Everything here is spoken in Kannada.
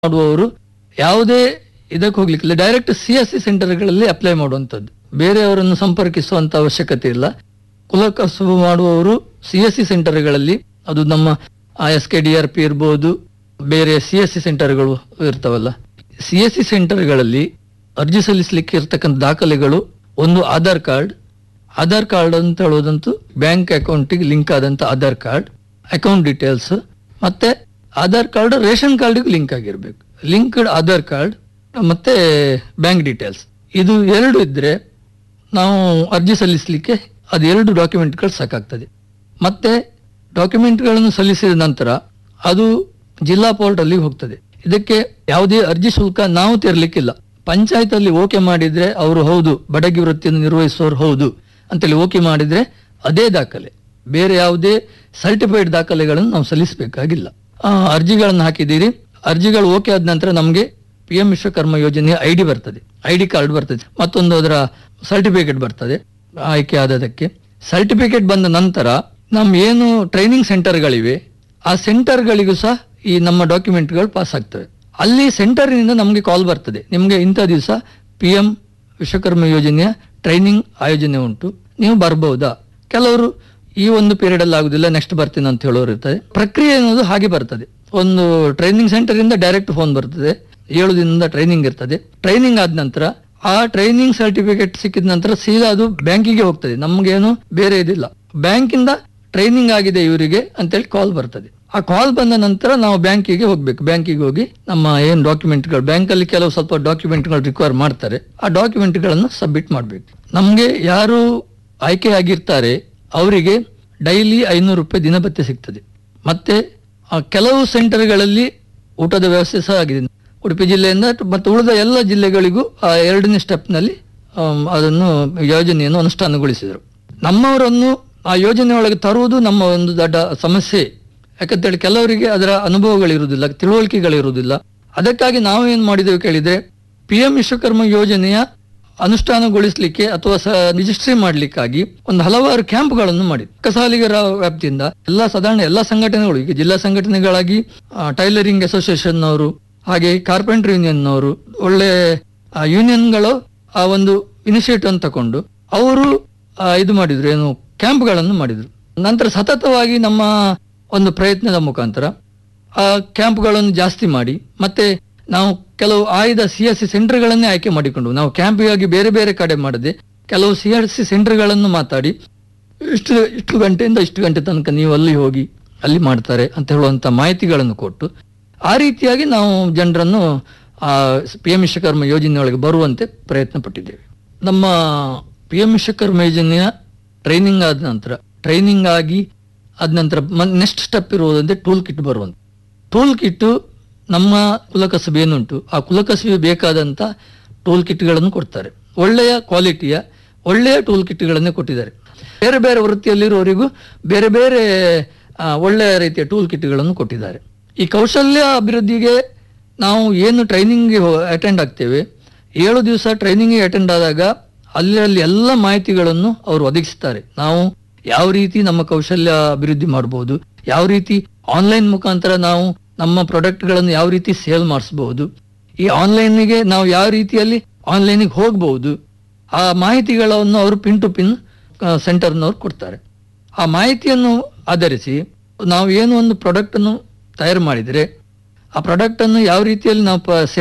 ಮಾಡುವವರು ಯಾವುದೇ ಇದಕ್ಕೆ ಹೋಗ್ಲಿಕ್ಕಿಲ್ಲ ಡೈರೆಕ್ಟ್ ಸಿ ಎಸ್ ಸಿ ಸೆಂಟರ್ಗಳಲ್ಲಿ ಅಪ್ಲೈ ಮಾಡುವಂಥದ್ದು ಬೇರೆಯವರನ್ನು ಸಂಪರ್ಕಿಸುವಂತ ಅವಶ್ಯಕತೆ ಇಲ್ಲ ಕುಲಕಸುಬು ಮಾಡುವವರು ಸಿ ಎಸ್ ಸಿ ಸೆಂಟರ್ಗಳಲ್ಲಿ ಅದು ನಮ್ಮ S K D R P ಇರ್ಬೋದು ಬೇರೆ ಸಿ ಎಸ್ ಸಿ ಸೆಂಟರ್ಗಳು ಇರ್ತಾವಲ್ಲ ಸಿ ಎಸ್ ಸಿ ಸೆಂಟರ್ಗಳಲ್ಲಿ ಅರ್ಜಿ ಸಲ್ಲಿಸಲಿಕ್ಕೆ ಇರ್ತಕ್ಕಂಥ ದಾಖಲೆಗಳು ಒಂದು ಆಧಾರ್ ಕಾರ್ಡ್ ಆಧಾರ್ ಕಾರ್ಡ್ ಅಂತ ಹೇಳೋದಂತೂ ಬ್ಯಾಂಕ್ ಅಕೌಂಟಿಗೆ ಲಿಂಕ್ ಆದಂತ ಆಧಾರ್ ಕಾರ್ಡ್ ಅಕೌಂಟ್ ಡೀಟೇಲ್ಸ್ ಮತ್ತೆ ಆಧಾರ್ ಕಾರ್ಡ್ ರೇಷನ್ ಕಾರ್ಡಿಗೆ ಲಿಂಕ್ ಆಗಿರ್ಬೇಕು ಲಿಂಕ್ಡ್ ಆಧಾರ್ ಕಾರ್ಡ್ ಮತ್ತೆ ಬ್ಯಾಂಕ್ ಡೀಟೇಲ್ಸ್ ಇದು ಎರಡು ಇದ್ರೆ ನಾವು ಅರ್ಜಿ ಸಲ್ಲಿಸಲಿಕ್ಕೆ ಅದು ಎರಡು ಡಾಕ್ಯುಮೆಂಟ್ಗಳು ಸಾಕಾಗ್ತದೆ ಮತ್ತೆ ಡಾಕ್ಯುಮೆಂಟ್ಗಳನ್ನು ಸಲ್ಲಿಸಿದ ನಂತರ ಅದು ಜಿಲ್ಲಾ ಪೋರ್ಟಲ್ಲಿ ಹೋಗ್ತದೆ ಇದಕ್ಕೆ ಯಾವುದೇ ಅರ್ಜಿ ಶುಲ್ಕ ನಾವು ತೆರಲಿಕ್ಕಿಲ್ಲ ಪಂಚಾಯತ್ ಅಲ್ಲಿ ಓಕೆ ಮಾಡಿದ್ರೆ ಅವರು ಹೌದು ಬಡಗಿ ವೃತ್ತಿಯನ್ನು ನಿರ್ವಹಿಸುವವರು ಹೌದು ಅಂತೇಳಿ ಓಕೆ ಮಾಡಿದ್ರೆ ಅದೇ ದಾಖಲೆ ಬೇರೆ ಯಾವುದೇ ಸರ್ಟಿಫೈಡ್ ದಾಖಲೆಗಳನ್ನು ನಾವು ಸಲ್ಲಿಸಬೇಕಾಗಿಲ್ಲ ಆ, ಅರ್ಜಿಗಳನ್ನು ಹಾಕಿದ್ದೀರಿ ಅರ್ಜಿಗಳು ಓಕೆ ಆದ ನಂತರ ನಮಗೆ ಪಿ ಎಂ ವಿಶ್ವಕರ್ಮ ಯೋಜನೆಯ ಐ ಡಿ ಬರ್ತದೆ ಐ ಡಿ ಕಾರ್ಡ್ ಬರ್ತದೆ ಮತ್ತೊಂದು ಅದರ ಸರ್ಟಿಫಿಕೇಟ್ ಬರ್ತದೆ ಆಯ್ಕೆ ಆದದಕ್ಕೆ ಸರ್ಟಿಫಿಕೇಟ್ ಬಂದ ನಂತರ ನಮ್ಮ ಏನು ಟ್ರೈನಿಂಗ್ ಸೆಂಟರ್ಗಳಿವೆ ಆ ಸೆಂಟರ್ಗಳಿಗೂ ಸಹ ಈ ನಮ್ಮ ಡಾಕ್ಯುಮೆಂಟ್ಗಳು ಪಾಸ್ ಆಗ್ತವೆ ಅಲ್ಲಿ ಸೆಂಟರ್ನಿಂದ ನಮಗೆ ಕಾಲ್ ಬರ್ತದೆ ನಿಮಗೆ ಇಂಥ ದಿವಸ ಪಿ ಎಂ ವಿಶ್ವಕರ್ಮ ಯೋಜನೆಯ ಟ್ರೈನಿಂಗ್ ಆಯೋಜನೆ ಉಂಟು ನೀವು ಬರ್ಬಹುದಾ ಕೆಲವರು ಈ ಒಂದು ಪೀರಿಯಡ್ ಅಲ್ಲಿ ಆಗುದಿಲ್ಲ ನೆಕ್ಸ್ಟ್ ಬರ್ತೀನಿ ಅಂತ ಹೇಳೋರು ಇರ್ತದೆ ಪ್ರಕ್ರಿಯೆ ಅನ್ನೋದು ಹಾಗೆ ಬರ್ತದೆ ಒಂದು ಟ್ರೈನಿಂಗ್ ಸೆಂಟರ್ ಇಂದ ಡೈರೆಕ್ಟ್ ಫೋನ್ ಬರ್ತದೆ ಏಳು ದಿನದಿಂದ ಟ್ರೈನಿಂಗ್ ಇರ್ತದೆ ಟ್ರೈನಿಂಗ್ ಆದ ನಂತರ ಆ ಟ್ರೈನಿಂಗ್ ಸರ್ಟಿಫಿಕೇಟ್ ಸಿಕ್ಕಿದ ನಂತರ ಸೀದಾ ಅದು ಬ್ಯಾಂಕಿಗೆ ಹೋಗ್ತದೆ ನಮ್ಗೇನು ಬೇರೆ ಇದಿಲ್ಲ ಬ್ಯಾಂಕಿಂದ ಟ್ರೈನಿಂಗ್ ಆಗಿದೆ ಇವರಿಗೆ ಅಂತೇಳಿ ಕಾಲ್ ಬರ್ತದೆ ಆ ಕಾಲ್ ಬಂದ ನಂತರ ನಾವು ಬ್ಯಾಂಕಿಗೆ ಹೋಗ್ಬೇಕು ಬ್ಯಾಂಕಿಗೆ ಹೋಗಿ ನಮ್ಮ ಏನು ಡಾಕ್ಯುಮೆಂಟ್ಗಳು ಬ್ಯಾಂಕಲ್ಲಿ ಕೆಲವು ಸ್ವಲ್ಪ ಡಾಕ್ಯುಮೆಂಟ್ಗಳು ರಿಕ್ವೈರ್ ಮಾಡ್ತಾರೆ ಆ ಡಾಕ್ಯುಮೆಂಟ್ಗಳನ್ನು ಸಬ್ಮಿಟ್ ಮಾಡಬೇಕು ನಮಗೆ ಯಾರು ಆಯ್ಕೆ ಆಗಿರ್ತಾರೆ ಅವರಿಗೆ ಡೈಲಿ ಐನೂರು ರೂಪಾಯಿ ದಿನಭತ್ಯೆ ಸಿಗ್ತದೆ ಮತ್ತೆ ಆ ಕೆಲವು ಸೆಂಟರ್ಗಳಲ್ಲಿ ಊಟದ ವ್ಯವಸ್ಥೆ ಸಹ ಆಗಿದೆ ಉಡುಪಿ ಜಿಲ್ಲೆಯಿಂದ ಮತ್ತು ಉಳಿದ ಎಲ್ಲ ಜಿಲ್ಲೆಗಳಿಗೂ ಆ ಎರಡನೇ ಸ್ಟೆಪ್ನಲ್ಲಿ ಅದನ್ನು ಯೋಜನೆಯನ್ನು ಅನುಷ್ಠಾನಗೊಳಿಸಿದರು ನಮ್ಮವರನ್ನು ಆ ಯೋಜನೆ ಒಳಗೆ ತರುವುದು ನಮ್ಮ ಒಂದು ದೊಡ್ಡ ಸಮಸ್ಯೆ ಯಾಕಂತೇಳಿ ಕೆಲವರಿಗೆ ಅದರ ಅನುಭವಗಳಿರುವುದಿಲ್ಲ ತಿಳುವಳಿಕೆಗಳಿರುವುದಿಲ್ಲ ಅದಕ್ಕಾಗಿ ನಾವು ಏನು ಮಾಡಿದೆವು ಕೇಳಿದ್ರೆ ಪಿ ಎಂ ವಿಶ್ವಕರ್ಮ ಯೋಜನೆಯ ಅನುಷ್ಠಾನಗೊಳಿಸಲಿಕ್ಕೆ ಅಥವಾ ಸ ರಿಜಿಸ್ಟ್ರಿ ಮಾಡಲಿಕ್ಕಾಗಿ ಒಂದು ಹಲವಾರು ಕ್ಯಾಂಪ್ಗಳನ್ನು ಮಾಡಿ ಕಸಾಲಿಗರ ವ್ಯಾಪ್ತಿಯಿಂದ ಎಲ್ಲ ಸಾಧಾರಣ ಎಲ್ಲ ಸಂಘಟನೆಗಳು ಈಗ ಜಿಲ್ಲಾ ಸಂಘಟನೆಗಳಾಗಿ ಆ, ಟೈಲರಿಂಗ್ ಅಸೋಸಿಯೇಷನ್ ಅವರು ಹಾಗೆ ಕಾರ್ಪೆಂಟರ್ ಯೂನಿಯನ್ ಅವರು ಒಳ್ಳೆ ಆ, ಯೂನಿಯನ್ಗಳು ಆ ಒಂದು ಇನಿಷಿಯೇಟಿವ್ ಅನ್ನು ತಕೊಂಡು ಅವರು ಆ, ಇದು ಮಾಡಿದ್ರು ಏನು ಕ್ಯಾಂಪ್ಗಳನ್ನು ಮಾಡಿದ್ರು ನಂತರ ಸತತವಾಗಿ ನಮ್ಮ ಒಂದು ಪ್ರಯತ್ನದ ಮುಖಾಂತರ ಆ ಕ್ಯಾಂಪ್ಗಳನ್ನು ಜಾಸ್ತಿ ಮಾಡಿ ಮತ್ತೆ ನಾವು ಕೆಲವು ಆಯ್ದ ಸಿ ಎಸ್ ಸಿ ಸೆಂಟರ್ಗಳನ್ನೇ ಆಯ್ಕೆ ಮಾಡಿಕೊಂಡು ನಾವು ಕ್ಯಾಂಪಿಗಾಗಿ ಬೇರೆ ಬೇರೆ ಕಡೆ ಮಾಡದೆ ಕೆಲವು ಸಿ ಎಸ್ ಸಿ ಸೆಂಟರ್ಗಳನ್ನು ಮಾತಾಡಿ ಇಷ್ಟು ಇಷ್ಟು ಗಂಟೆಯಿಂದ ಇಷ್ಟು ಗಂಟೆ ತನಕ ನೀವು ಅಲ್ಲಿ ಹೋಗಿ ಅಲ್ಲಿ ಮಾಡ್ತಾರೆ ಅಂತ ಹೇಳುವಂತ ಮಾಹಿತಿಗಳನ್ನು ಕೊಟ್ಟು ಆ ರೀತಿಯಾಗಿ ನಾವು ಜನರನ್ನು ಆ ಪಿ ಎಂ ವಿಶ್ವಕರ್ಮ ಯೋಜನೆಯೊಳಗೆ ಬರುವಂತೆ ಪ್ರಯತ್ನ ಪಟ್ಟಿದ್ದೇವೆ ನಮ್ಮ ಪಿ ಎಂ ವಿಶ್ವಕರ್ಮ ಯೋಜನೆಯ ಟ್ರೈನಿಂಗ್ ಆದ ನಂತರ ಟ್ರೈನಿಂಗ್ ಆಗಿ ಆದ ನಂತರ ನೆಕ್ಸ್ಟ್ ಸ್ಟೆಪ್ ಇರುವುದಂತೆ ಟೂಲ್ ಕಿಟ್ ಬರುವಂತ ಟೂಲ್ ಕಿಟ್ ನಮ್ಮ ಕುಲಕಸಬೆ ಏನುಂಟು ಆ ಕುಲಕಸಬೆ ಬೇಕಾದಂತ ಟೂಲ್ ಕಿಟ್ಗಳನ್ನು ಕೊಡ್ತಾರೆ ಒಳ್ಳೆಯ ಕ್ವಾಲಿಟಿಯ ಒಳ್ಳೆಯ ಟೂಲ್ ಕಿಟ್ಗಳನ್ನೇ ಕೊಟ್ಟಿದ್ದಾರೆ ಬೇರೆ ಬೇರೆ ವೃತ್ತಿಯಲ್ಲಿರುವವರಿಗೂ ಬೇರೆ ಬೇರೆ ಆ, ಒಳ್ಳೆಯ ರೀತಿಯ ಟೂಲ್ ಕಿಟ್ಗಳನ್ನು ಕೊಟ್ಟಿದ್ದಾರೆ ಈ ಕೌಶಲ್ಯ ಅಭಿವೃದ್ಧಿಗೆ ನಾವು ಏನು ಟ್ರೈನಿಂಗ್ಗೆ ಅಟೆಂಡ್ ಆಗ್ತೇವೆ ಏಳು ದಿವಸ ಟ್ರೈನಿಂಗ್ಗೆ ಅಟೆಂಡ್ ಆದಾಗ ಅಲ್ಲಲ್ಲಿ ಎಲ್ಲ ಮಾಹಿತಿಗಳನ್ನು ಅವರು ಒದಗಿಸ್ತಾರೆ ನಾವು ಯಾವ ರೀತಿ ನಮ್ಮ ಕೌಶಲ್ಯ ಅಭಿವೃದ್ಧಿ ಮಾಡಬಹುದು ಯಾವ ರೀತಿ ಆನ್ಲೈನ್ ಮುಖಾಂತರ ನಾವು ನಮ್ಮ ಪ್ರಾಡಕ್ಟ್ಗಳನ್ನು ಯಾವ ರೀತಿ ಸೇಲ್ ಮಾಡಿಸಬಹುದು ಈ ಆನ್ಲೈನ್ಗೆ ನಾವು ಯಾವ ರೀತಿಯಲ್ಲಿ ಆನ್ಲೈನಿಗೆ ಹೋಗಬಹುದು ಆ ಮಾಹಿತಿಗಳನ್ನು ಅವರು ಪಿನ್ ಟು ಪಿನ್ ಸೆಂಟರ್ನವ್ರು ಕೊಡ್ತಾರೆ ಆ ಮಾಹಿತಿಯನ್ನು ಆಧರಿಸಿ ನಾವು ಏನು ಒಂದು ಪ್ರಾಡಕ್ಟ್ ಅನ್ನು ತಯಾರು ಮಾಡಿದರೆ ಆ ಪ್ರಾಡಕ್ಟ್ ಅನ್ನು ಯಾವ ರೀತಿಯಲ್ಲಿ ನಾವು ಪ-